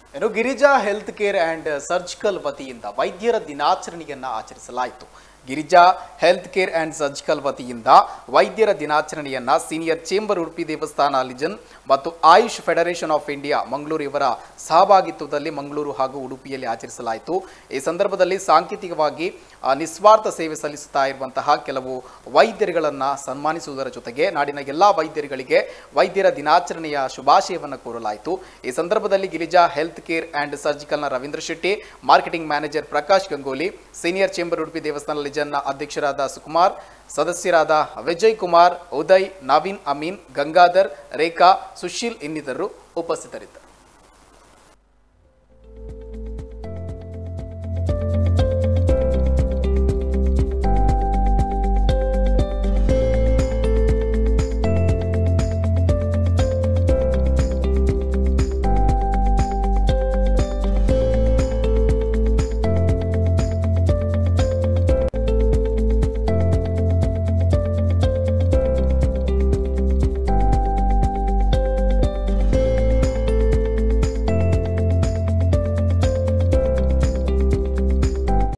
ಇನ್ನು Girija health care and surgical ವತಿಯಿಂದ ವೈದ್ಯರ ದಿನಾಚರಣೆಯನ್ನ ಆಚರಿಸಲಾಯಿತು Girija health care and surgical ವತಿಯಿಂದ ವೈದ್ಯರ ದಿನಾಚರಣೆಯನ್ನ ಸೀನಿಯರ್ ಚೇಂಬರ್ ಉಡುಪಿ ದೇವಸ್ಥಾನ ಲಿಜನ್ ಮತ್ತು Ayush federation of India Mangaluru ಇವರ ಸಹಭಾಗಿತ್ವದಲ್ಲಿ ಮಂಗಳೂರು ಹಾಗೂ ಉಡುಪಿಯಲ್ಲಿ ಆಚರಿಸಲಾಯಿತು ಈ ಸಂದರ್ಭದಲ್ಲಿ ಸಾಂಕೇತಿಕವಾಗಿ ಆ, ನಿಸ್ವಾರ್ಥ ಸೇವೆ ಸಲ್ಲಿಸುತ್ತಾ ಇರುವಂತಹ ಕೆಲವು ವೈದ್ಯರುಗಳನ್ನ ಸನ್ಮಾನಿಸುವುದರ ಜೊತೆಗೆ ನಾಡಿನ ಎಲ್ಲಾ ವೈದ್ಯರುಗಳಿಗೆ ವೈದ್ಯರ ದಿನಾಚರಣೆಯ ಶುಭಾಶಯವನ್ನು ಕೋರಲಾಯಿತು ಈ ಸಂದರ್ಭದಲ್ಲಿ ಗಿರಿಜಾ ಹೆಲ್ತ್ ಕೇರ್ ಅಂಡ್ ಸರ್ಜಿಕಲ್ನ Ravindra Shetty marketing manager Prakash Gangoli senior chamber Udupi ದೇವಸ್ಥಾನ ಲಿಜನ್ನ ಅಧ್ಯಕ್ಷರಾದ ಸುಕುಮಾರ್ ಸದಸ್ಯರಾದ ವಿಜಯ್ ಕುಮಾರ್ ಉದಯ್ ನವೀನ್ ಅಮೀನ್ ಗಂಗಾಧರ್ ರೇಖಾ ಸುಶೀಲ್ ಇನ್ನಿತರರು ಉಪಸ್ಥಿತರಿದ್ದರು